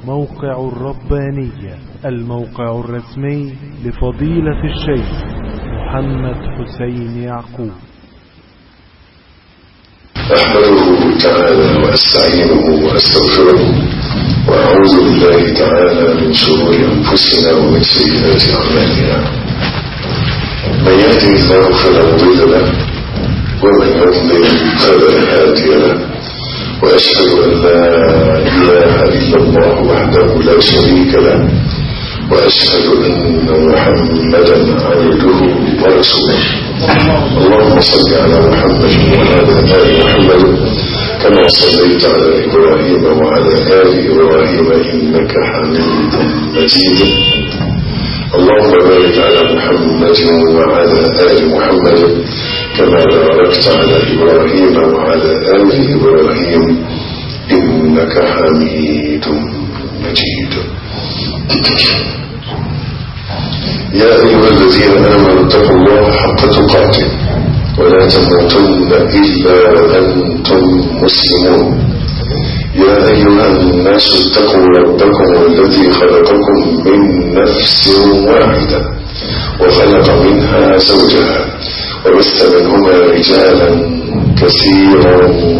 موقع الربانية الموقع الرسمي لفضيلة الشيخ محمد حسين يعقوب أحمده تعالى وأستعينه وأستغفره وأعوذ بالله تعالى من شرور أنفسنا ومن سيئات أعمالنا من يهدي الله فلا مضل له ومن يضلل فلا هادي له وأشهد أن لا إله إلا الله وحده لا شريك له وأشهد أن محمدا عبده ورسوله اللهم صل على محمد وعلى آل محمد كما صليت على إبراهيم وعلى آل إبراهيم إنك حميد مجيد اللهم بارك على محمد وعلى آل محمد كما باركت على إبراهيم وعلى آل إبراهيم إنك حميد مجيد يا أيها الذين آمنوا اتقوا الله حق تقاته ولا تموتن إلا وأنتم مسلمون يا أيها الناس اتقوا ربكم الذي خلقكم من نفس واحدة وخلق منها زوجها وبث منهما رجالا كثيرا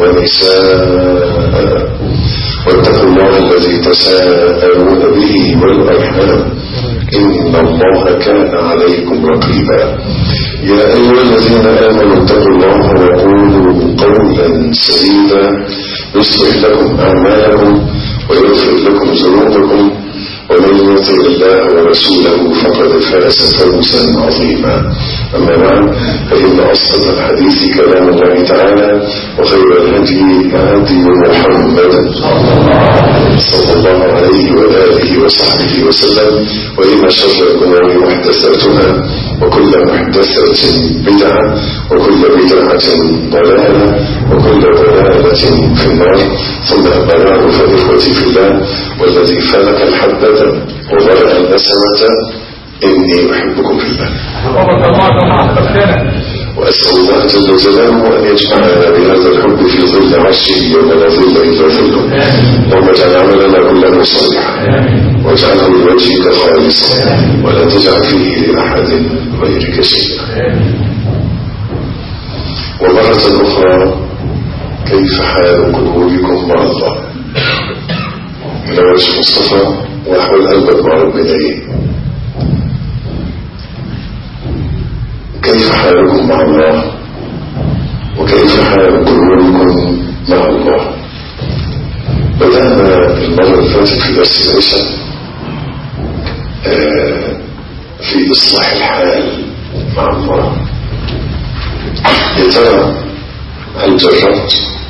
ونساء واتقوا الله الذي تساءلون به والأرحام إن الله كان عليكم رقيبا يا أيها الذين آمنوا اتقوا الله وقولوا قولا سديدا يصلح لكم أعمالكم ويغفر لكم ذنوبكم ومن يطع الله ورسوله فقد فاز فوزا عظيما أما بعد فإن أصدق الحديث كلام الله تعالى وخير الهدي هدي محمد صلى الله عليه وآله وصحبه وسلم وإن شر الأمور محدثاتها وكل محدثة بدعة وكل بدعة ضلالة وكل ضلالة في النار ثم البلاء فإخوتي في الله والذي فلك الحبة وضرع النسمة إني أحبكم في الله وأسأل الله جل جلاله أن يجمعنا بهذا الحب في ظل عرشه يوم لا ظل إلا ظله اللهم اجعل عملنا كله صالحا واجعله لوجهك خالصا ولا تجعل فيه لأحد غيرك شيئا ومرة أخرى كيف حال قلوبكم مع الله من وجه مصطفى وأحوال قلبك مع ربنا إيه كيف حالكم مع الله وكيف حال قلوبكم مع الله بدأنا المرة اللي فاتت في درس العشاء في إصلاح الحال مع الله يا ترى هل جربت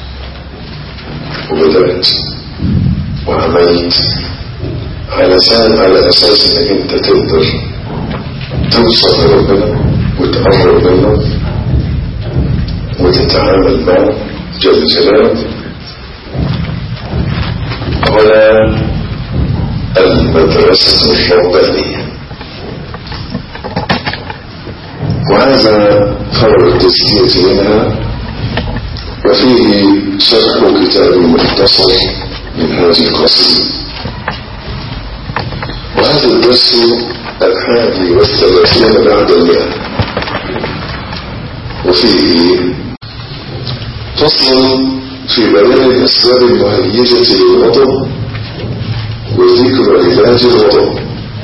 وبدأت وعملت على سان على أساس إنك أنت تقدر توصل لربنا وتقرب منه وتتعامل معه جل جلاله ولا المدرسة الربانية وهذا خبر التزكية منها وفيه شرح كتاب مختصر من هذه القصيدة وهذا الدرس الحادي والثلاثين بعد المئة وفيه فصل في بيان الأسباب المهيجة للغضب وذكر علاج الغضب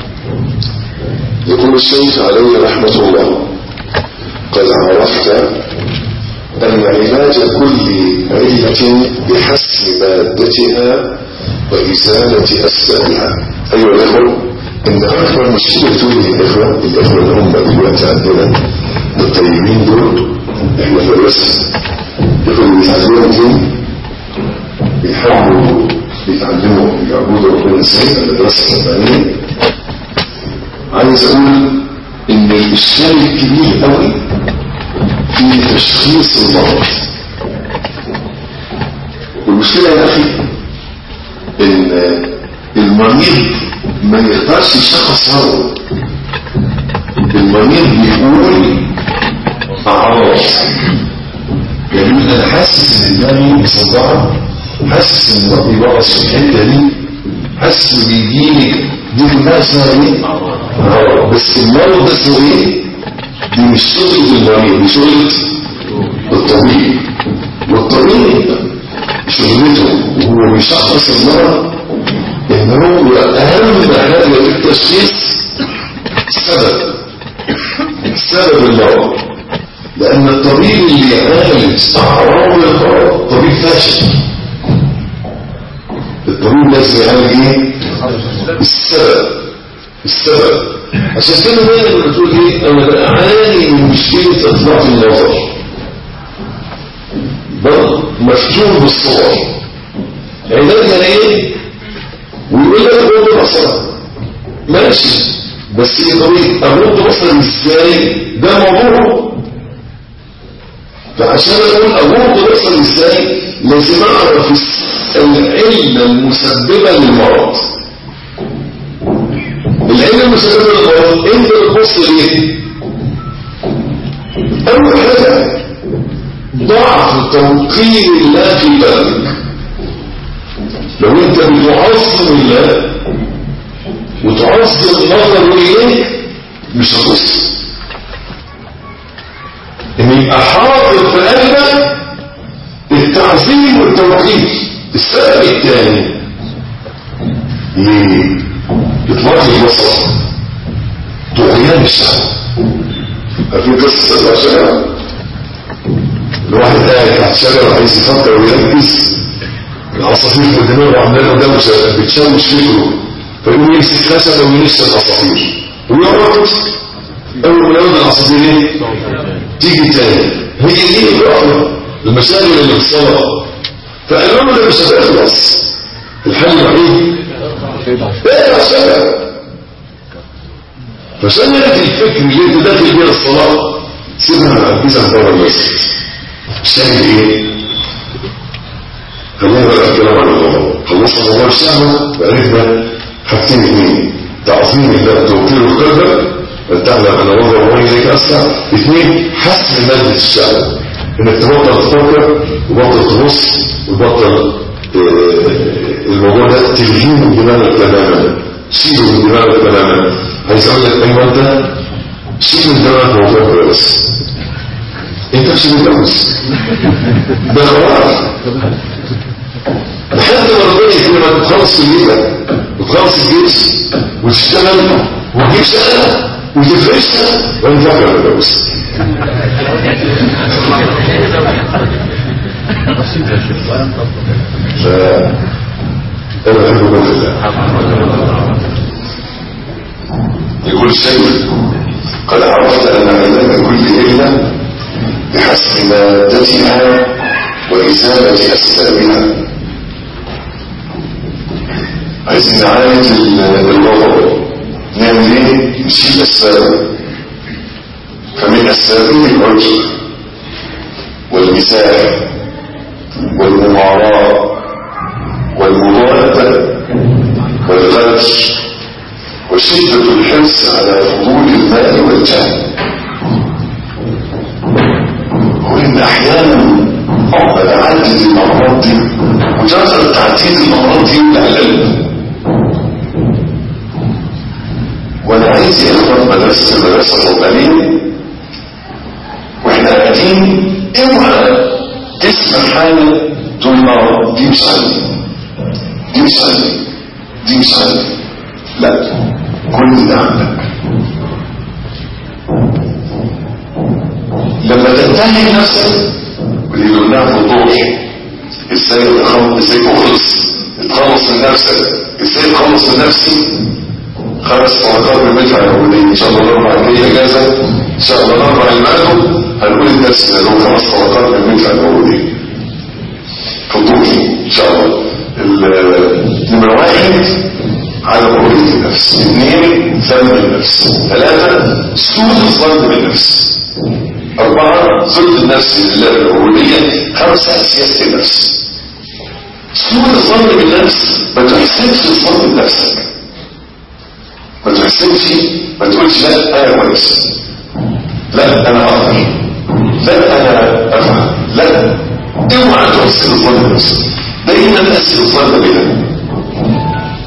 يقول الشيخ عليه رحمة الله قد عرفت أن علاج كل علة بحسب مادتها وإزالة أسبابها أيها الأخوة إن أكبر مشكلة تولي الإخوة الإخوة اللي هم دلوقتي عندنا الطيبين دول إحنا في الرسم يقولوا بيتعلموا دين بيحاولوا بيتعلموا يعبدوا ربنا ازاي المدرسة الربانية عايز أقول إن الإشكال الكبير قوي في تشخيص المرض والمشكلة يا أخي إن المريض ما يقدرش يشخص هو المريض بيقول أعراض يعني أنا حاسس إن دماغي مصدعة حاسس إن ربي بقص في الحتة دي حاسس ان بيجيلك دي كلها اسمها ايه؟ اه بس المرض ده اسمه ايه؟ دي مش شغلة المريض دي شغلة الطبيب والطبيب شغلته وهو بيشخص المرض ان هو اهم حاجه في التشخيص السبب سبب المرض لان الطبيب اللي يعالج اعراض المرض طبيب فاشل الطبيب لازم يعالج ايه السبب السبب عشان كده دايما بتقول ايه انا بعاني من مشكله اطلاق النظر برضه مفتون بالصور علاجها ايه ويقول لك اغض بصرك ماشي بس ايه طريق اغض بصرك ازاي ده موضوع فعشان اقول اغض بصرك ازاي لازم اعرف العلة المسببة للمرض العلة المسببة للمرض انت بتبص ليه اول حاجة ضعف توقير الله في قلبك لو انت بتعظم الله وتعظم نظره اليك مش هتبص ان يبقى حاضر في قلبك التعظيم والتوقير السبب الثاني ليه اطلاق البصر طغيان الشهوة عارفين قصة سبع شجرة الواحد قاعد تحت شجرة عايز يفكر ويركز العصافير في دماغه عماله دوشه بتشوش فكره فيقوم يمسك خشبه وينشر العصافير ويقعد اول ما يقعد العصافير ايه؟ تيجي تاني هي دي الرحمه المشاغل اللي في الصلاه فقال لهم ده مش هتخلص الحل الوحيد اقطع شجره فشجره الفكر اللي انت داخل بيها الصلاه سيبها مركزه بره المسجد شايف ايه؟ خلينا بقى الكلام عن الموضوع خلصنا موضوع الشهوة وعرفنا حاجتين اثنين تعظيم الله توقير القلب أن تعلم أن وضع الله إليك أسرع اثنين حسم مادة الشهوة إنك تبطل تفكر وبطل تبص وبطل الموضوع ده تلهيه من دماغك تماما شيله من دماغك تماما عايز أقول لك أيوة أنت شيل من دماغك موضوع بس انت مش متجوز ده قرار لحد ما ربنا يكرمك وتخلص كليتك وتخلص الجيش وتشتغل وتجيب شقه وتفرشها وانت فاكر متجوز ف انا بحبكم في الله يقول الشيخ قد عرفت ان علاج كل علة بحسب مادتها وإزالة أسبابها عايزين نعالج الغضب نعمل ايه؟ نشيل أسبابه فمن أسبابه العجب والمساح والمماراة والمضادة والغدر وشدة الحرص على فضول المال والجهل وإن أحيانا عقبة تعدد الأمراض دي وتظهر تعديد الأمراض دي من القلب وأنا عايز يا إخوان مدرسة المدرسة الربانية وإحنا قاعدين اوعى تسمع حاجة تقول ما دي مش عندي دي مش عندي دي مش عندي لا كل ده عندك لما تنتهي نفسك ودي قلناها في الوضوح ازاي تخلص ازاي تخلص تخلص من نفسك ازاي تخلص من نفسي خمس طلقات بالمدفع الاولاني ان شاء الله الاربع الجايه اجازه ان شاء الله الاربع الماضي هنقول لنفسنا لو خمس طلقات بالمدفع الاولاني في الوضوح ان شاء الله نمرة واحد على رؤية النفس اثنين ذنب النفس ثلاثة سوء الظن بالنفس أربعة ضد النفس لله العبودية خمسة سياسة النفس سوء الظن بالنفس ما تحسنش الظن بنفسك ما تحسنش ما تقولش لا أنا كويس لا أنا أقدر لا أنا أفهم لا اوعى تحسن الظن بنفسك دايما أسل الظن بنا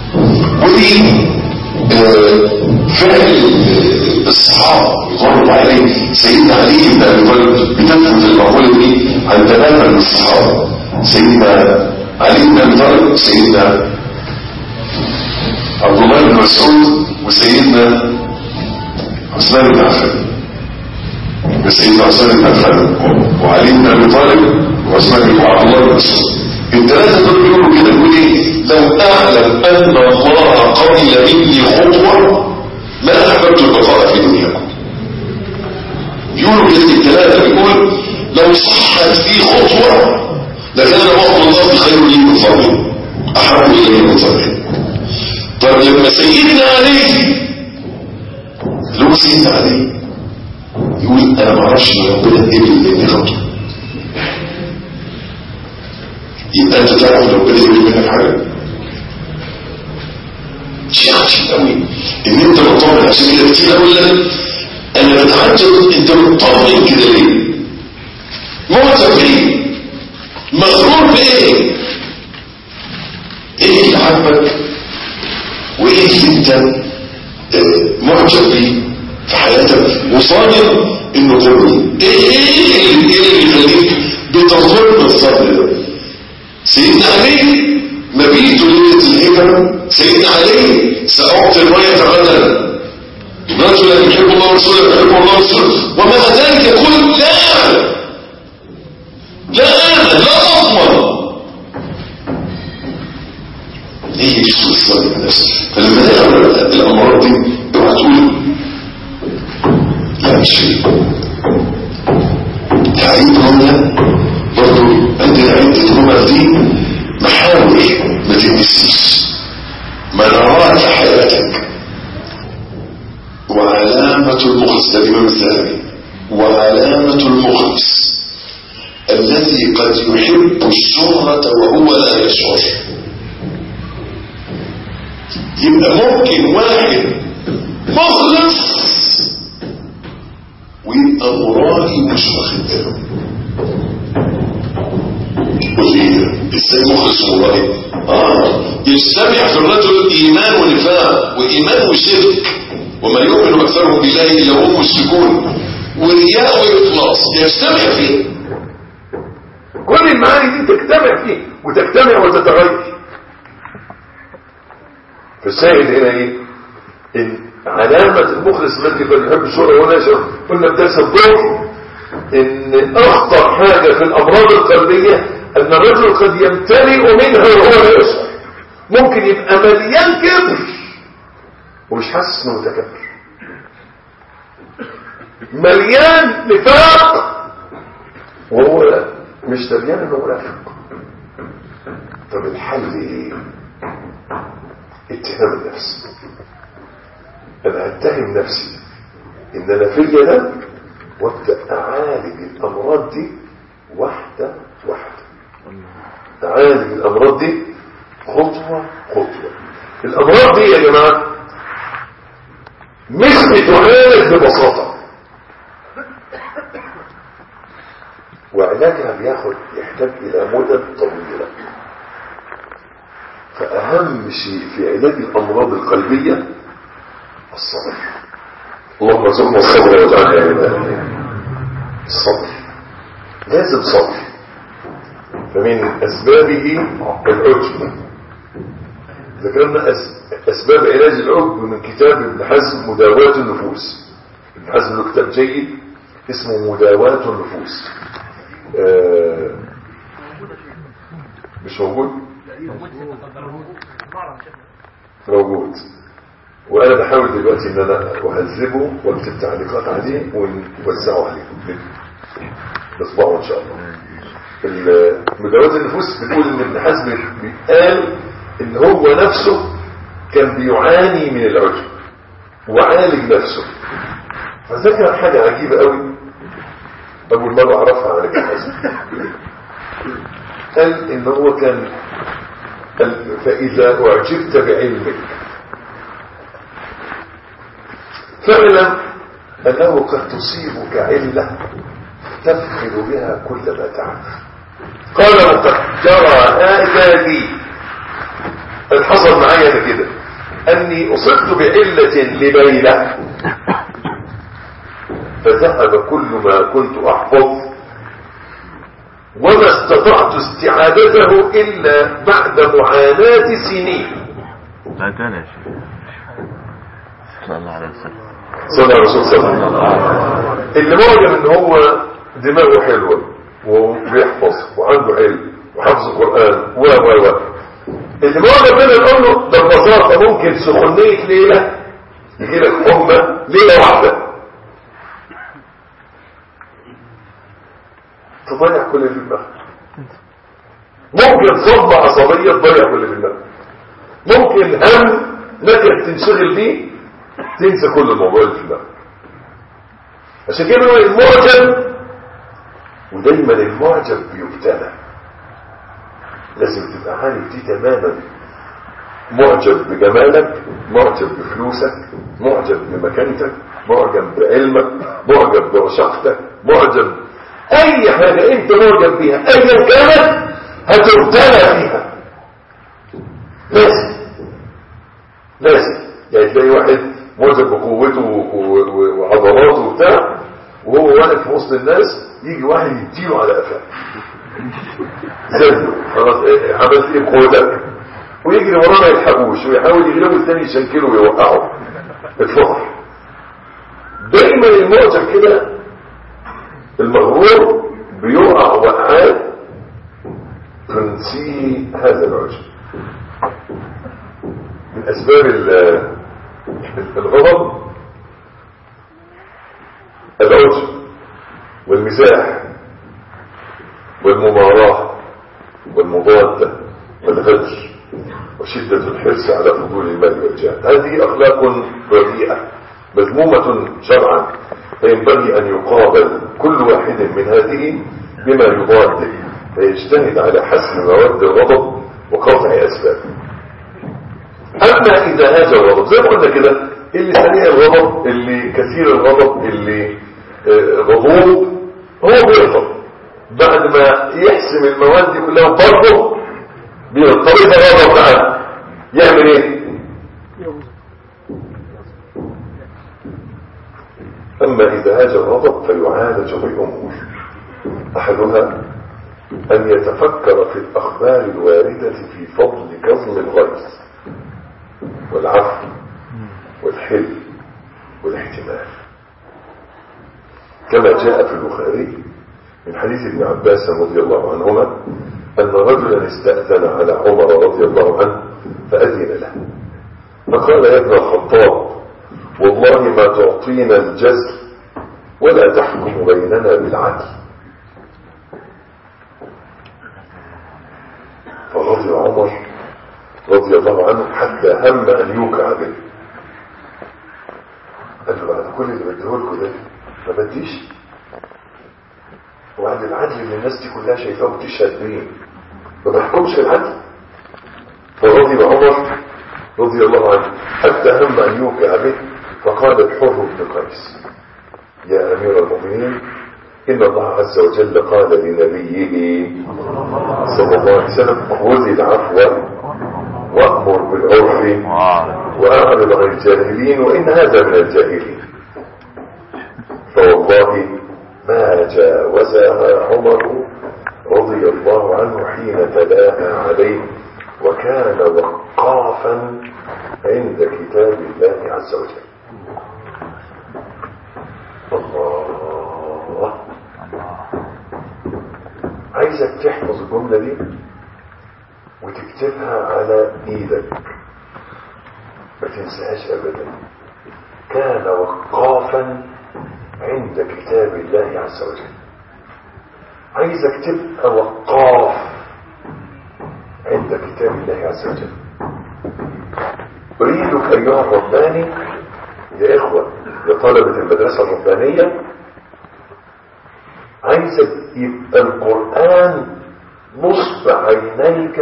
في آه، فعل الصحابة رضوان الله عليه سيدنا علي بن ابي طالب بتثبت المقولة دي عن تماما من الصحابة سيدنا علي بن ابي طالب سيدنا عبد الله بن مسعود وسيدنا عثمان بن عفان سيدنا عثمان بن عفان وعلي بن ابي طالب وعثمان بن عبد الله بن مسعود الثلاثه دول بيقولوا كده بيقول ايه لو اعلم ان الله قبل مني خطوه ما احببت البقاء في دنياكم يقولوا كده الثلاثه بيقول لو صحت لي خطوه لكان وقت الله خير لي من فضله احب الي من فضله طب لما سيدنا علي اللي هو سيدنا علي يقول انا ما اعرفش ان ربنا قبل مني خطوه يبقى انت تعرف ان ربنا قبل منك حاجه شيء عجيب قوي ان انت مطمن عشان كده كتير اقول لك انا بتعجب انت مطمن كده ليه؟ معجب ليه؟ مغرور بايه؟ ايه اللي عاجبك؟ وايه اللي انت آه، معجب بيه في حياتك وصادق انه قرني ايه ايه اللي ايه اللي يخليك بتظن بالصبر ده سيدنا علي مبيت ليله الهجره سيدنا علي ساعطي الرايه غدا رجلا يحب الله ورسوله يحب الله ورسوله ومع ذلك يقول لا لا لا اضمن ليه يجسوا الصلاة بالنفس فلما نقرأ الأمراض دي اوعى تقول لا مش فيه العيد هنا برضو عندنا عدة جمل دي محاور ما تنسيش منارات حياتك وعلامة المخلص ده الإمام الذهبي وعلامة المخلص الذي قد يحب الشهرة وهو لا يشعر يبقى ممكن واحد مخلص ويبقى مرائي مش واخد باله واللي ازاي مخلص ومرائي اه يجتمع في الرجل ايمان ونفاق وايمان وشرك وما يؤمن اكثرهم بالله الا هم مشركون ورياء واخلاص يجتمع فيه كل المعاني دي تجتمع فيه وتجتمع وتتغير فالشاهد هنا ايه ان علامة المخلص التي قد يحب الشهرة ونشر قلنا بدرس الضوء ان اخطر حاجة في الامراض القلبية ان الرجل قد يمتلئ منها وهو لا يشعر ممكن يبقى مليان كبر ومش حاسس انه متكبر مليان نفاق وهو لا مش دريان انه منافق طب الحل ايه اتهام النفس انا اتهم نفسي ان انا فيا ده وابدا اعالج الامراض دي واحده واحده اعالج الامراض دي خطوه خطوه الامراض دي يا جماعه مش بتعالج ببساطه وعلاجها بياخد يحتاج الى مدد طويله فأهم شيء في علاج الأمراض القلبية الصبر اللهم ارزقنا الصبر واجعلنا من أهله الصبر لازم صبر فمن أسبابه العجب ذكرنا أسباب علاج العجب من كتاب ابن حزم مداواة النفوس ابن حزم له كتاب جيد اسمه مداواة النفوس آه مش موجود موجود وانا بحاول دلوقتي ان انا اهذبه واكتب تعليقات عليه ونوزعه عليكم نطبعه ان شاء الله مداوات النفوس بتقول ان ابن حزم قال ان هو نفسه كان بيعاني من العجب وعالج نفسه فذكر حاجة عجيبة قوي اول مرة اعرفها عن ابن حزم قال ان هو كان فإذا أعجبت بعلمك فاعلم أنه قد تصيبك علة تفقد بها كل ما تعرف قال وقد جرى هذا لي حصل معايا انا كده أني أصبت بعلة لليلة فذهب كل ما كنت أحفظ وما استطعت استعادته إلا بعد معاناة سنين لا تاني يا شيخ صلى الله عليه وسلم صلى الله عليه وسلم اللي معجب ان هو دماغه حلوة وبيحفظ وعنده علم وحفظ القرآن و و و اللي معجب منه نقول له ده ببساطة ممكن سخونية ليلة يجي لك حمى ليلة واحدة تضيع كل اللي في دماغك ممكن صدمة عصبية تضيع كل اللي في دماغك ممكن هم نكد تنشغل بيه تنسى كل الموضوع اللي في دماغك عشان كده هو المعجب ودايما المعجب بيبتلى لازم تبقى عارف دي تماما معجب بجمالك معجب بفلوسك معجب بمكانتك معجب بعلمك معجب برشاقتك معجب اي حاجة انت معجب بيها ايا كانت هتبتلى فيها لازم لازم يعني تلاقي واحد معجب بقوته و- و- و- وعضلاته وبتاع وهو واقف في وسط الناس يجي واحد يديله على قفاه زيه خلاص إيه، عملت ايه بقوتك ويجري وراه ما يلحقوش ويحاول يغلبه الثاني يشنكله ويوقعه اتفضل دايما المعجب كده المغرور بيقع وقعات تنسيه هذا العجب من اسباب ال- الغضب العجب والمزاح والمماراة والمضادة والغدر وشدة الحرص على فضول المال والجاه هذه أخلاق رديئة مذمومة شرعا فينبغي أن يقابل كل واحد من هذه بما يضاد فيجتهد على حسم مواد الغضب وقطع أسبابه أما إذا هاج الغضب زي ما قلنا كده اللي سريع الغضب اللي كثير الغضب اللي آه، غضوب هو بيغضب بعد ما يحسم المواد دي كلها برضه بيغضب طب إذا غضب بقى يعمل ايه أما إذا هاج الغضب فيعالج بأمور أحدها أن يتفكر في الأخبار الواردة في فضل كظم الغيظ والعفو والحلم والاحتمال كما جاء في البخاري من حديث ابن عباس رضي الله عنهما أن رجلا استأذن على عمر رضي الله عنه فأذن له فقال يا ابن الخطاب والله ما تعطينا الجزر ولا تحكم بيننا بالعدل فرضي عمر رضي الله عنه حتى هم أن يوقع به قال له بعد كل اللي بديهولكوا ده ما بديش وبعد العدل اللي الناس دي كلها شايفاه وبتشهد بيه ما بحكمش العدل فرضي عمر رضي الله عنه حتى هم أن يوقع به فقال الحر بن قيس يا أمير المؤمنين إن الله عز وجل قال لنبيه صلى الله عليه وسلم خذ العفو وأمر بالعرف وأعرض عن الجاهلين وإن هذا من الجاهلين فوالله ما جاوزها عمر رضي الله عنه حين تلاها عليه وكان وقافا عند كتاب الله عز وجل الله عايزك تحفظ الجملة دي وتكتبها على ايدك ما تنساهاش ابدا كان وقافا عند كتاب الله عز وجل عايزك تبقى وقاف عند كتاب الله عز وجل أريدك أيها الرباني يا إخوة يا طلبة المدرسة الربانية عايزك يبقى القرآن نصب عينيك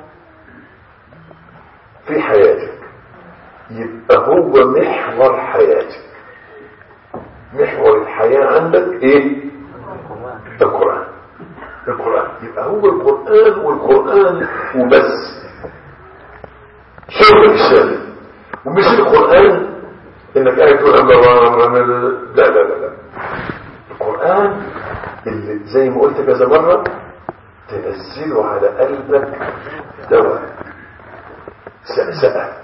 في حياتك يبقى هو محور حياتك محور الحياة عندك ايه القرآن القرآن يبقى هو القرآن والقرآن وبس شغل الشامل مش القرآن انك قاعد تقول الله لا لا لا لا القرآن اللي زي ما قلت كذا مرة تنزله على قلبك دواء سأسأة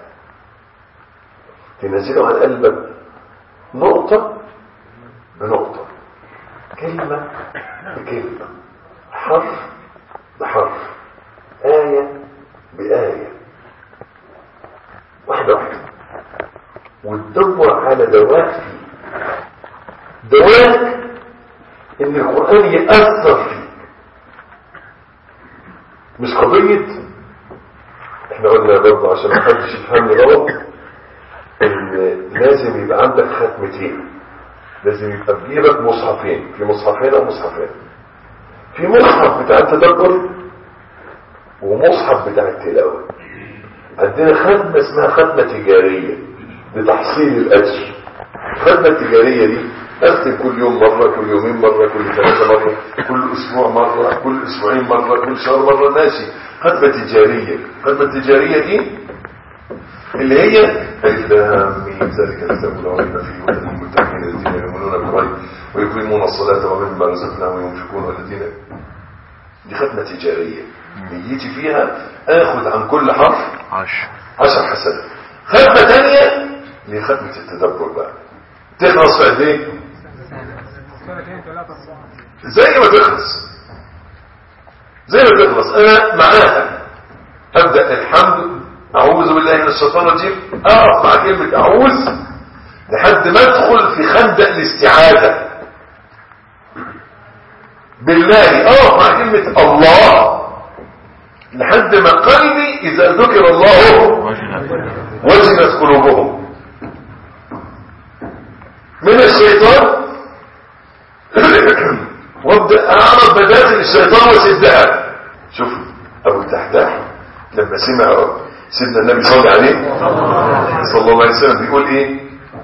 تنزله على قلبك نقطة بنقطة كلمة بكلمة حرف بحرف آية بآية واحدة واحدة وتدور على دواء فيه دواء ان القرآن يأثر فيك مش قضية احنا قلنا برضه عشان ما حدش يفهمني غلط ان لازم يبقى عندك ختمتين لازم يبقى في جيبك مصحفين في مصحفين او مصحفين في مصحف بتاع التدبر ومصحف بتاع التلاوة عندنا ختمة اسمها ختمة تجارية لتحصيل الأجر الختمة التجارية دي أختم كل يوم مرة كل يومين مرة كل ثلاثة مرة كل أسبوع مرة كل أسبوعين مرة كل شهر مرة ماشي ختمة تجارية الختمة التجارية دي اللي هي الإسلام ذلك الكتاب لا ريب فيه هدى للمتقين الذين يؤمنون بالغيب ويقيمون الصلاة ومما رزقناهم ينفقون والذين دي ختمة تجارية نيتي فيها اخد عن كل حرف عشر عشر حسنات ختمة تانية اللي ختمة التدبر بقى تخلص في قد ايه زي ما تخلص زي ما تخلص انا معاها ابدأ الحمد اعوذ بالله من الشيطان الرجيم اقف مع كلمة اعوذ لحد ما ادخل في خندق الاستعاذة بالله اقف مع كلمة الله لحد ما قلبي اذا ذكر الله وجهة وجلت قلوبهم من الشيطان وابدا اعرف بداخل الشيطان وسدها شوف ابو الدحداح لما سمع سيدنا النبي صلى الله عليه صلى الله عليه وسلم بيقول ايه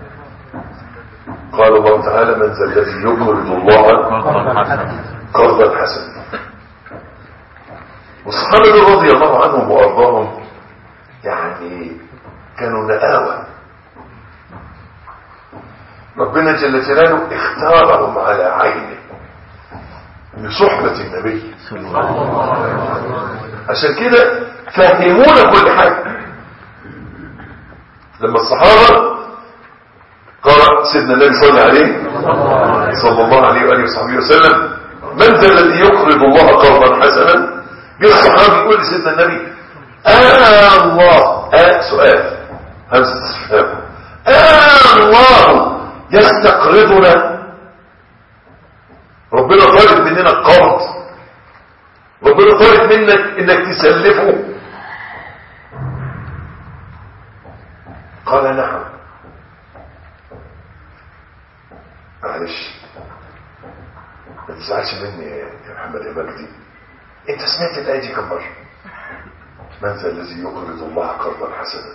قال الله تعالى من ذا الذي يقرض الله قرضا حسنا قرضا حسنا والصحابه رضي الله عنهم وارضاهم يعني كانوا نآوة ربنا جل جلاله اختارهم على عينه لصحبة النبي صلى الله عليه وسلم عشان كده فهمونا كل حاجة لما الصحابة قال سيدنا النبي صلى الله عليه صلى الله عليه وآله وصحبه وسلم من ذا الذي يقرض الله قرضا حسنا جه الصحابي يقول لسيدنا النبي آه الله آه سؤال همزة استفهام آه الله يستقرضنا ربنا طالب مننا القرض ربنا طالب منك انك تسلفه قال نعم معلش ما تزعلش مني يا محمد يا مجدي انت سمعت الايه دي كم مره من ذا الذي يقرض الله قرضا حسنا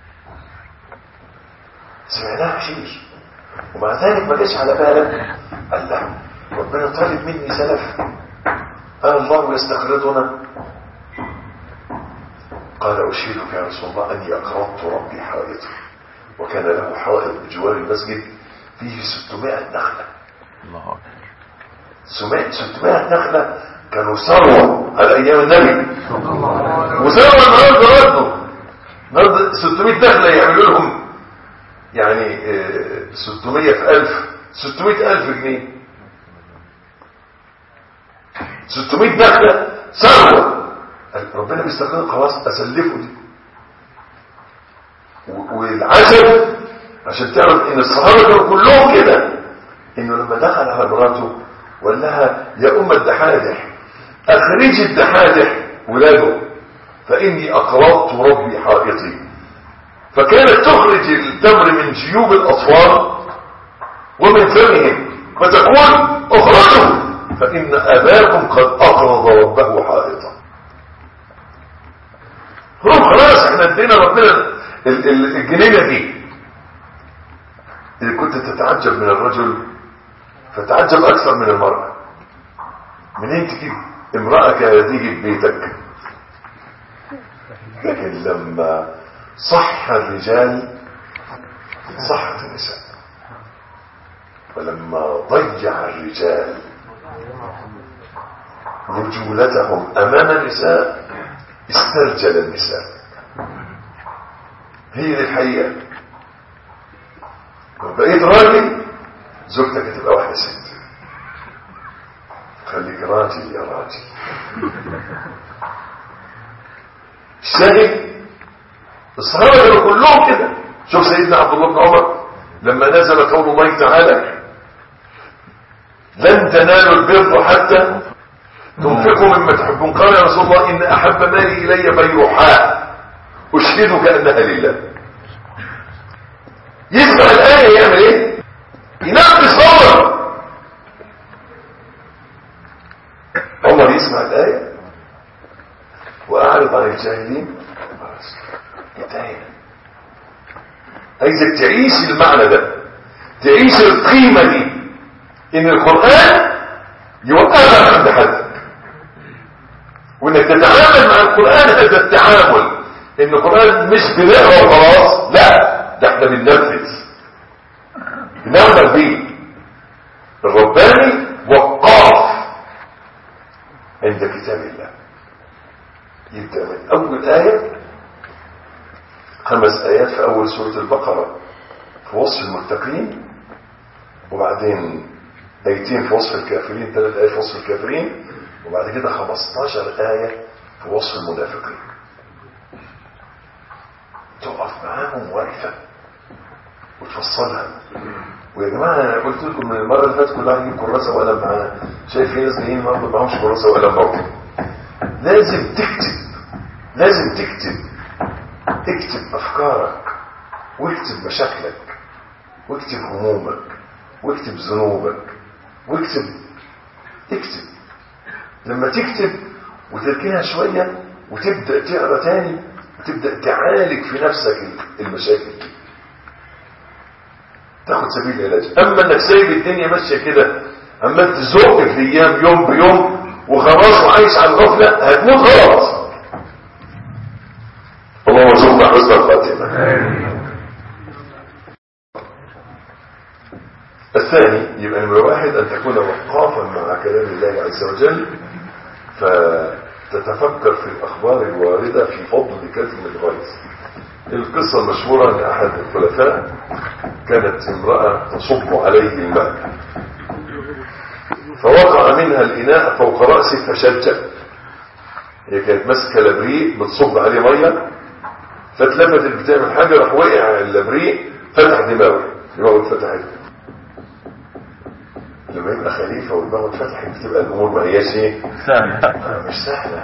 سمعناها كتير ومع ذلك ما جاش على بالك قال لا ربنا طالب مني سلف قال الله يستقرضنا قال أشهدك يا رسول الله أني أقرضت ربي حائطا وكان له حائط بجوار المسجد فيه 600 نخلة الله أكبر 600 600 نخلة كانوا ثروة على أيام النبي وثروة النهارده برضه النهارده 600 نخلة يعملوا لهم يعني آه، 600 في 1000 600 ألف جنيه 600 نخلة ثروة قال ربنا بيستخدم خلاص أسلفه دي و- والعجب عشان تعرف ان الصحابة كانوا كلهم كده انه لما دخل على مراته وقال لها يا ام الدحادح اخرجي الدحادح ولاده فاني اقرضت ربي حائطي فكانت تخرج التمر من جيوب الاطفال ومن فمهم فتقول اخرجوا فان اباكم قد اقرض ربه حائطا هم خلاص احنا ادينا ربنا ال- ال- الجنينه دي إذا كنت تتعجب من الرجل فتعجب أكثر من المرأة منين تجيب امرأة كهذه في بيتك لكن لما صح الرجال صحت النساء ولما ضيع الرجال رجولتهم امام النساء استرجل النساء هي دي الحقيقه لو بقيت راجل زوجتك هتبقى واحده ست خليك راجل يا راجل الشاهد الصحابه كانوا كلهم كده شوف سيدنا عبد الله بن عمر لما نزل قول الله تعالى لن تنالوا البر حتى تنفقوا مما تحبون قال يا رسول الله ان احب مالي الي بيرحاء اشهدك انها لله يسمع الايه يعمل ايه ينفذ عمر عمر يسمع الايه واعرض عن الجاهلين خلاص انتهينا عايزك تعيش المعنى ده تعيش القيمه دي ان القران يوقفك عند حدك وانك تتعامل مع القرآن هذا التعامل ان القرآن مش بنقرا وخلاص لا ده احنا بننفذ بنعمل بيه الرباني وقاف عند كتاب الله يبدأ من اول آية خمس آيات في اول سورة البقرة في وصف المتقين وبعدين ايتين في وصف الكافرين ثلاث آيات في وصف الكافرين وبعد كده 15 آية في وصف المنافقين تقف معاهم واقفة وتفصلها ويا جماعة أنا قلت لكم من المرة اللي فاتت كل واحد يجيب كراسة وقلم معاه شايف في ناس جايين النهارده معاهمش كراسة وقلم برضه لازم تكتب لازم تكتب اكتب أفكارك واكتب مشاكلك واكتب همومك واكتب ذنوبك واكتب اكتب لما تكتب وتركنها شوية وتبدأ تقرا تاني وتبدأ تعالج في نفسك المشاكل دي تاخد سبيل العلاج اما انك سايب الدنيا ماشيه كده عمال تزق في ايام يوم بيوم وخلاص وعايش على الغفله هتموت غلط اللهم ارزقنا حسن الخاتمه الثاني يبقى نمرة واحد أن تكون وقافا مع كلام الله عز وجل فتتفكر في الأخبار الواردة في فضل كتم الغيث القصة المشهورة أن أحد الخلفاء كانت امرأة تصب عليه الماء فوقع منها الإناء فوق رأسه فشج هي كانت ماسكة لبريق بتصب عليه مية فاتلفتت بتعمل حاجة راح وقع اللبريق فتح دماغه دماغه اتفتحت لما يبقى خليفة ودماغه اتفتحت بتبقى الأمور ما هياش ايه سهل مش سهلة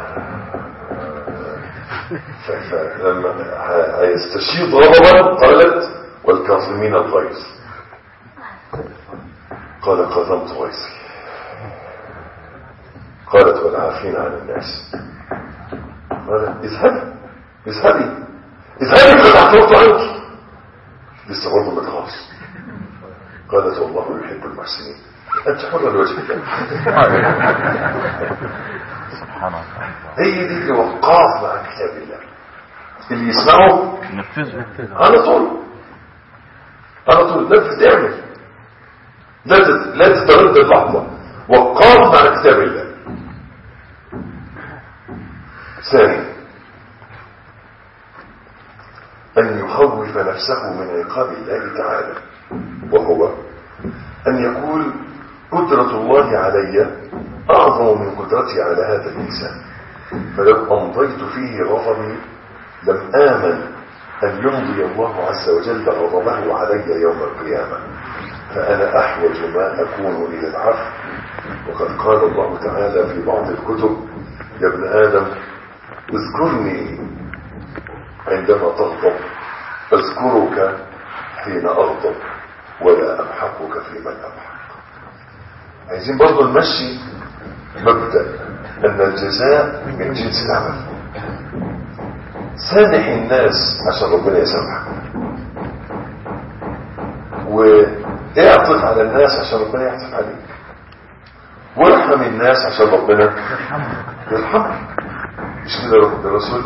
ف- فلما ه- هيستشيط غضبا قالت والكاظمين الغيظ قال قضمت غيظي قالت والعافين عن الناس قال اذهبي اذهبي اذهبي قد عفوت عنك لسه برضه متغاظ قالت والله يحب المحسنين انت حر الوجه سبحان الله هي دي الوقاف مع كتاب الله اللي يسمعه نفذه على طول على طول نفذ اعمل لا تت- لا تتردد لحظه وقاف مع كتاب الله ثانيا أن يخوف نفسه من عقاب الله تعالى وهو أن يقول قدرة الله علي أعظم من قدرتي على هذا الإنسان فلو أمضيت فيه غضبي لم آمن أن يمضي الله عز وجل غضبه علي يوم القيامة فأنا أحوج ما أكون إلى العفو وقد قال الله تعالى في بعض الكتب يا ابن آدم اذكرني عندما تغضب اذكرك حين أغضب ولا أمحقك في من أمحق عايزين برضو نمشي مبدأ أن الجزاء من جنس العمل سامح الناس عشان ربنا يسامحك واعطف على الناس عشان ربنا يعطف عليك وارحم الناس عشان ربنا يرحمك مش كده الرسول قال ارحموا من في الارض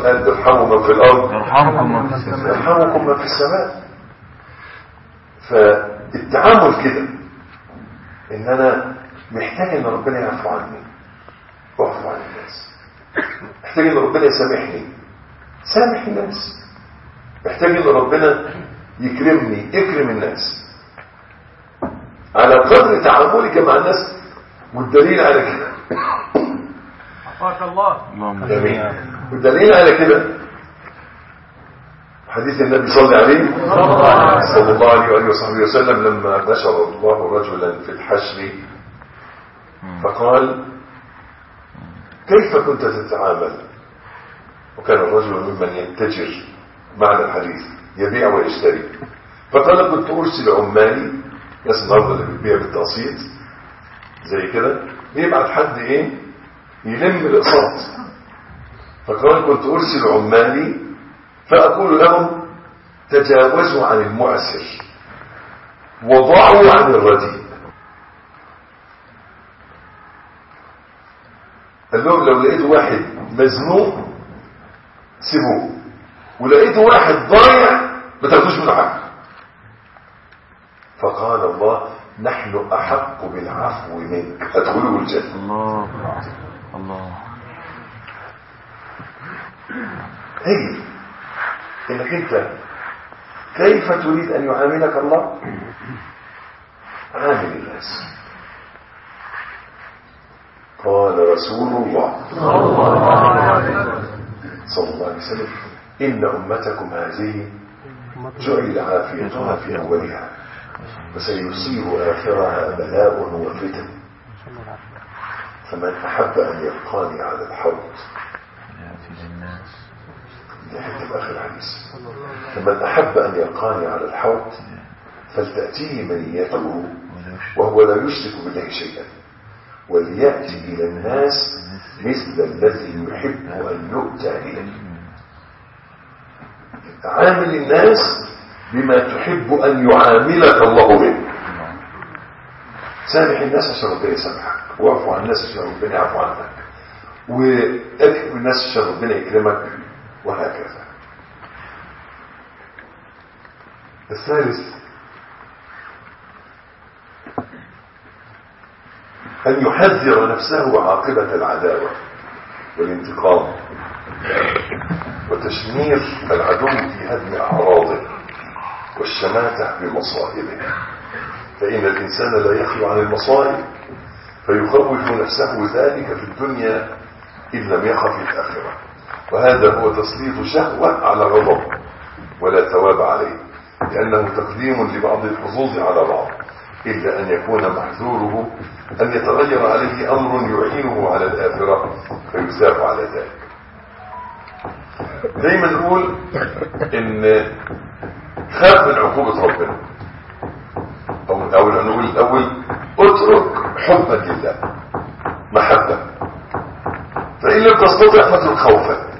يرحمكم من في السماء يرحمكم من في السماء يرحمكم من في السماء يرحمكم من في السماء يرحمكم من في الارض يرحمكم من في السماء فالتعامل كده ان انا محتاج ان ربنا يعفو عني واعفو عن الناس محتاج ان ربنا يسامحني سامح الناس محتاج ان ربنا يكرمني اكرم الناس على قدر تعاملك مع الناس والدليل على كده بارك الله اللهم جميل والدليل على كده حديث النبي صلى عليه صلى الله عليه وآله وصحبه وسلم لما نشر الله رجلا في الحشر فقال كيف كنت تتعامل وكان الرجل ممن يتجر معنى الحديث يبيع ويشتري فقال كنت أرسل عمالي ناس النهارده اللي بتبيع بالتقسيط زي كده بيبعت حد ايه يلم الاقساط فقال كنت ارسل عمالي فاقول لهم تجاوزوا عن المعسر وضعوا عن الرديء قال لهم لو لقيتوا واحد مزنوق سيبوه ولقيتوا واحد ضايع ما تاخدوش منه حاجه فقال الله نحن احق بالعفو منك ادخلوا الجنه الله الله هي انك انت كيف تريد ان يعاملك الله عامل الناس قال رسول الله صلى الله عليه وسلم ان امتكم هذه جعل عافيتها في اولها وسيصيب اخرها بلاء وفتن فمن احب ان يلقاني على الحوض يأتي للناس ده حته في اخر الحديث فمن احب ان يلقاني على الحوض فلتاتيه منيته وهو لا يشرك بالله شيئا ولياتي الى الناس مثل الذي يحب ان يؤتى اليه عامل الناس بما تحب ان يعاملك الله به سامح الناس عشان ربنا يسامحك واعفو عن الناس عشان ربنا يعفو عنك واكرم الناس عشان ربنا يكرمك وهكذا الثالث أن يحذر نفسه عاقبة العداوة والانتقام وتشمير العدو في هدم أعراضه والشماتة بمصائبه فإن الإنسان لا يخلو عن المصائب فيخوف نفسه ذلك في الدنيا إن لم يخف الآخرة وهذا هو تسليط شهوة على غضب ولا ثواب عليه لأنه تقديم لبعض الحظوظ على بعض إلا أن يكون محذوره أن يتغير عليه أمر يعينه على الآخرة فيساف على ذلك دايما نقول إن خاف من عقوبة ربنا أو أو نقول الأول اترك حبا لله محبة فإن لم تستطع فاترك خوفا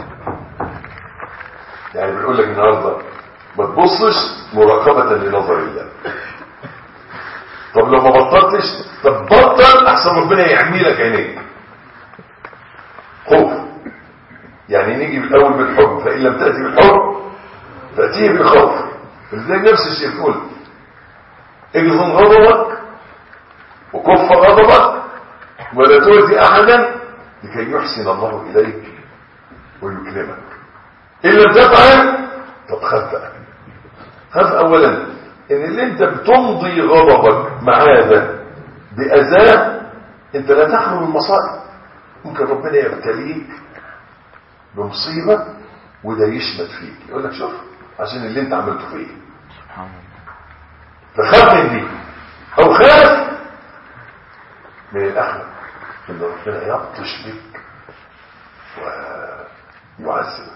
يعني بنقول لك النهارده ما تبصش مراقبة لنظر الله طب لو ما بطلتش طب بطل احسن ربنا يعمي لك عينيك خوف يعني نيجي بالاول بالحب فان لم تاتي بالحب فاتيه بالخوف ازاي نفس الشيء تقول اجزم غضبك وكف غضبك ولا تؤذي احدا لكي يحسن الله اليك ويكرمك ان لم تفعل طب خاف بقى خاف اولا ان اللي انت بتمضي غضبك مع هذا باذاه انت لا تخلو من مصائب ممكن ربنا يبتليك بمصيبه وده يشمت فيك يقول لك شوف عشان اللي انت عملته فيه سبحان الله فخاف من دي او خاف من الاخره ان ربنا يبطش بك ويعذبك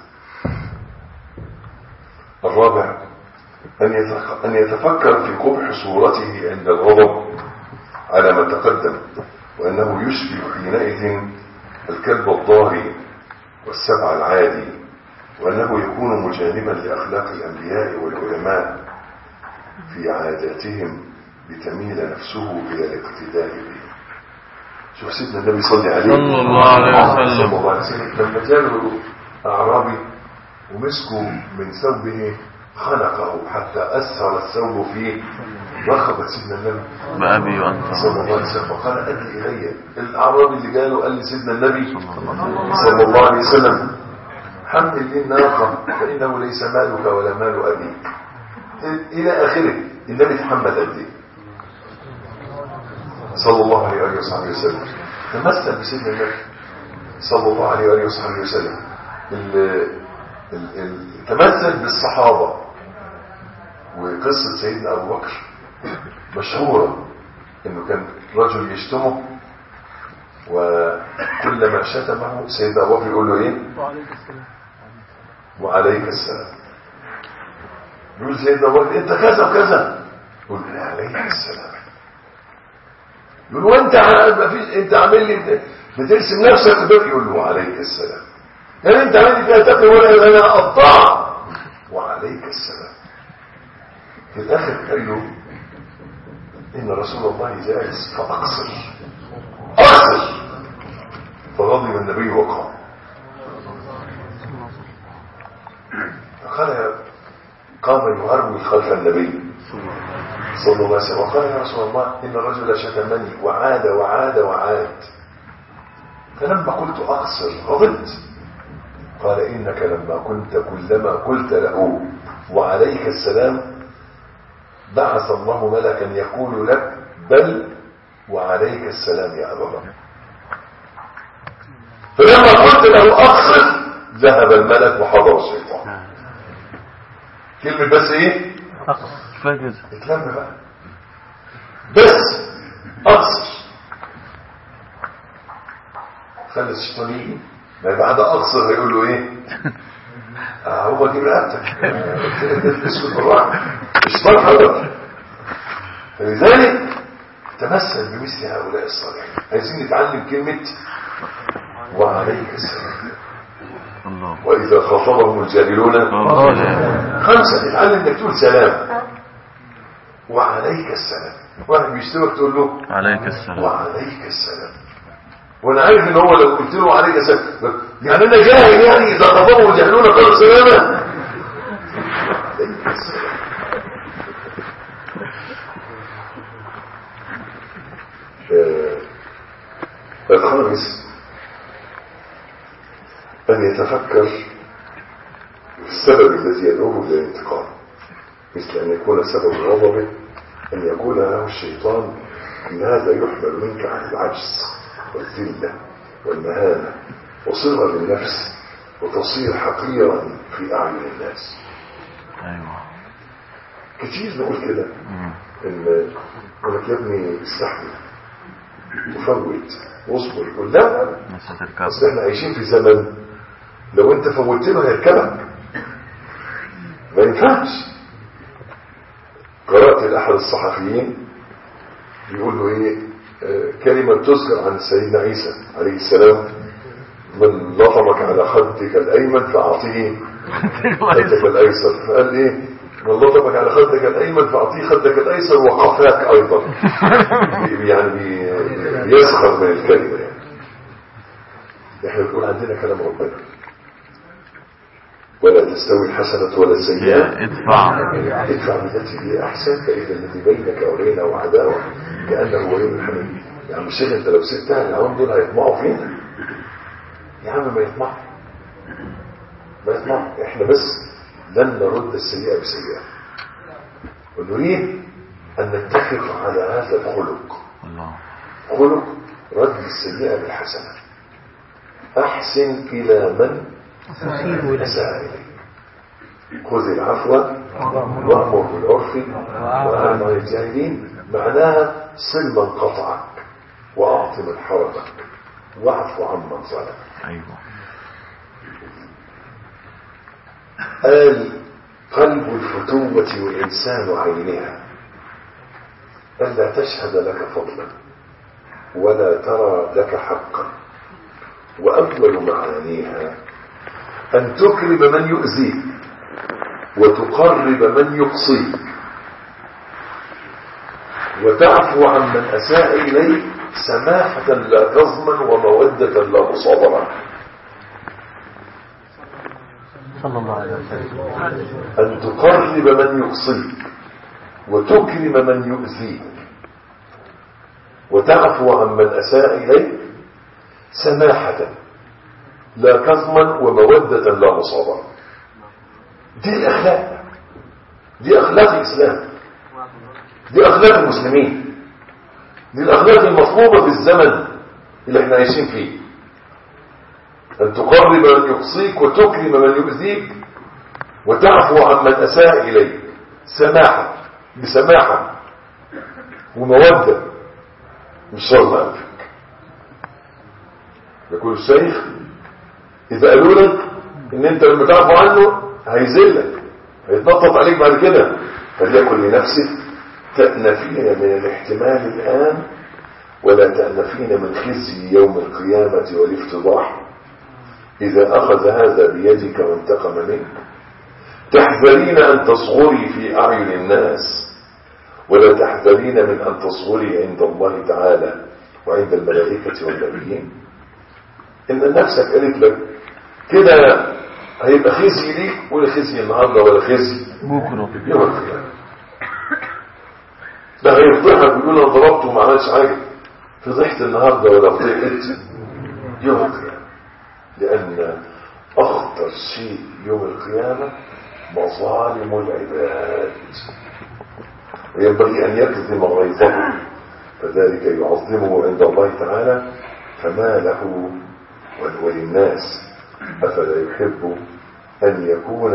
الرابع أن يتق- أن يتفكر في قبح صورته عند الغضب على ما تقدم وأنه يشبه حينئذ الكلب الضاري والسبع العادي وأنه يكون مجانبا لأخلاق الأنبياء والعلماء في عاداتهم لتميل نفسه إلى الاقتداء به شوف سيدنا النبي صلى عليه صلى الله عليه صلى وسلم الله عليه وسلم لما جاء له أعرابي ومسكوا من ثوبه خنقه حتى أسهر الثوب في رقبة سيدنا النبي بأبي وأنت صلى الله عليه وسلم وقال أدي إلي الأعرابي اللي قاله قال لسيدنا النبي صلى الله عليه وسلم حمل لي الناقة فإنه ليس مالك ولا مال أبيك إلى آخره النبي تحمل قد إيه صلى الله عليه وآله وصحبه وسلم تمثل بسيدنا النبي صلى الله عليه وآله وصحبه وسلم ال- ال- ال- تمثل بالصحابة وقصة سيدنا أبو بكر مشهورة انه كان رجل يشتمه وكلما شتمه سيدنا ابو بكر يقول له ايه وعليك السلام يقول سيدنا ابو بكر انت كذا وكذا يقول له عليك السلام يقول وانت ع- ما فيش انت عامل لي بت- بترسم نفسك بدر يقول له وعليك السلام يعني انت عامل لي فيها تقي ولا انا اقطع وعليك السلام في الاخر قال له إن رسول الله جالس فأقصر أقصر فغضب النبي وقام فقال قام يهرول خلف النبي صلى الله عليه وسلم وقال يا رسول الله إن الرجل شتمني وعاد وعاد وعاد فلما قلت أقصر غضبت قال إنك لما كنت كلما قلت له وعليك السلام بعث الله ملكا يقول لك بل وعليك السلام يا أبا بكر فلما قلت له أقصد ذهب الملك وحضر الشيطان كلمة بس ايه كفاية كده اتلم بقى بس أقصر خلي الشيطان يجي ما بعد أقصر هيقول له ايه آه هو جيب رقبتك اسكت بالراحه الشيطان حضر فلذلك تمثل بمثل هؤلاء الصالحين عايزين نتعلم كلمة وعليك السلام الله وإذا خاطبهم الجاهلون الله خمسة اتعلم انك تقول سلام وعليك السلام واحد بيشتمك تقول له عليك السلام وعليك السلام وانا عارف ان هو لو قلت له عليك السلام يعني انا جاهل يعني اذا خاطبهم الجاهلون قالوا سلاما عليك السلام آه، الخامس أن يتفكر في السبب الذي يدعوه إلى الانتقام مثل أن يكون سبب غضبه أن يقول له الشيطان إن هذا يحمل منك عن العجز والذلة والمهانة وصغر النفس وتصير حقيرا في أعين الناس ايوه كتير نقول كده مم. ان يقول لك يا ابني استحمل وفوت واصبر يقول لا نسيت اصل الكعب احنا عايشين في زمن لو انت فوتت له هيركبك ما ينفعش قرات لاحد الصحفيين بيقول له ايه آه، كلمه تذكر عن سيدنا عيسى عليه السلام من لطمك على خدك الايمن فاعطيه خدك الايسر فقال ايه من لطمك على خدك الايمن فاعطيه خدك الايسر وقفاك ايضا بي- يعني بي- بيسخر من الكلمه يعني احنا بنقول عندنا كلام ربنا ولا تستوي الحسنة ولا السيئة يا ادفع ادفع بالتي هي احسن فاذا الذي بينك وبينه عداوه كانه ولي حميد يا عم الشيخ انت لو سبتها العوام دول هيطمعوا فينا يا عم ما يطمعوا ما يطمعوا احنا بس لن نرد السيئه بسيئه ونريد ان نتفق على هذا الخلق الله خلق رد السيئه بالحسنه احسن الى من اساء اليك خذ العفو وامر بالعرف واعرض عن الجاهلين معناها صل من قطعك واعط من حرمك واعف عمن ظلمك ايوه قال قلب الفتوة والإنسان عينها ألا تشهد لك فضلا ولا ترى لك حقا وأول معانيها أن تكرم من يؤذيك وتقرب من يقصيك وتعفو عن من أساء إليك سماحة لا تضمن ومودة لا مصابرة صلى الله عليه وسلم أن تقرب من يقصيك وتكرم من يؤذيك وتعفو عمن أساء إليك سماحة لا كظما ومودة لا مصابرة دي الأخلاق دي أخلاق الإسلام دي أخلاق المسلمين دي الأخلاق المطلوبة في الزمن اللي احنا عايشين فيه أن تقرب من يقصيك وتكرم من يؤذيك وتعفو عمن أساء إليك سماحة بسماحة ومودة مش شرط أنفك يقول الشيخ إذا قالوا لك إن أنت لما تعفو عنه هيذلك هيتنطط عليك بعد كده فليكن لنفسك تأنفين من الاحتمال الآن ولا تأنفين من خزي يوم القيامة والافتضاح إذا أخذ هذا بيدك وانتقم منك تحذرين أن تصغري في أعين الناس ولا تحذرين من أن تصغري عند الله تعالى وعند الملائكة والنبيين إن نفسك قالت لك كده هيبقى خزي ليك ولا خزي النهاردة ولا خزي بكرة يوم القيامة ده هيفضحك ويقول انا ضربته وما عملش حاجة فضحت النهاردة ولا فضحت يوم القيامة لأن أخطر شيء يوم القيامة مظالم العباد وينبغي أن يكظم غيظه فذلك يعظمه عند الله تعالى فما له وللناس أفلا يحب أن يكون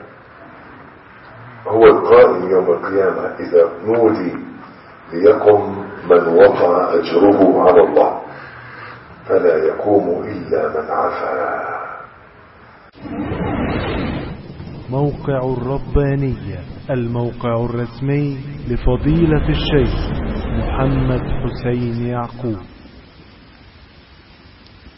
هو القائم يوم القيامة إذا نودي ليقم من وقع أجره على الله فلا يقوم إلا من عفا موقع الربانية الموقع الرسمي لفضيلة الشيخ محمد حسين يعقوب